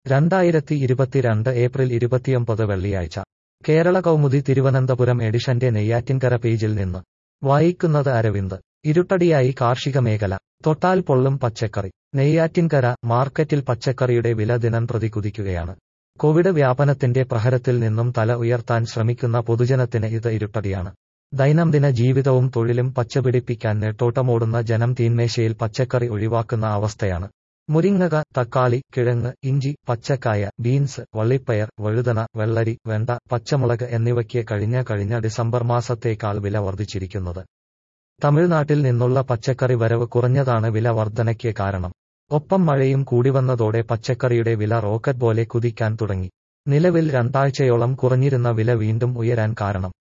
രണ്ടായിരത്തി ഇരുപത്തിരണ്ട് ഏപ്രിൽ ഇരുപത്തിയൊമ്പത് വെള്ളിയാഴ്ച കേരള കൗമുദി തിരുവനന്തപുരം എഡിഷന്റെ നെയ്യാറ്റിൻകര പേജിൽ നിന്ന് വായിക്കുന്നത് അരവിന്ദ് ഇരുട്ടടിയായി കാർഷിക മേഖല തൊട്ടാൽ പൊള്ളും പച്ചക്കറി നെയ്യാറ്റിൻകര മാർക്കറ്റിൽ പച്ചക്കറിയുടെ വില ദിനം പ്രതി കുതിക്കുകയാണ് കോവിഡ് വ്യാപനത്തിന്റെ പ്രഹരത്തിൽ നിന്നും തല ഉയർത്താൻ ശ്രമിക്കുന്ന പൊതുജനത്തിന് ഇത് ഇരുട്ടടിയാണ് ദൈനംദിന ജീവിതവും തൊഴിലും പച്ചപിടിപ്പിക്കാൻ നെട്ടോട്ടമോടുന്ന ജനം തീന്മേശയിൽ പച്ചക്കറി ഒഴിവാക്കുന്ന അവസ്ഥയാണ് മുരിങ്ങക തക്കാളി കിഴങ്ങ് ഇഞ്ചി പച്ചക്കായ ബീൻസ് വള്ളിപ്പയർ വഴുതന വെള്ളരി വെണ്ട പച്ചമുളക് എന്നിവയ്ക്ക് കഴിഞ്ഞ കഴിഞ്ഞ ഡിസംബർ മാസത്തേക്കാൾ വില വർദ്ധിച്ചിരിക്കുന്നത് തമിഴ്നാട്ടിൽ നിന്നുള്ള പച്ചക്കറി വരവ് കുറഞ്ഞതാണ് വില വർധനയ്ക്ക് കാരണം ഒപ്പം മഴയും കൂടിവന്നതോടെ പച്ചക്കറിയുടെ വില റോക്കറ്റ് പോലെ കുതിക്കാൻ തുടങ്ങി നിലവിൽ രണ്ടാഴ്ചയോളം കുറഞ്ഞിരുന്ന വില വീണ്ടും ഉയരാൻ കാരണം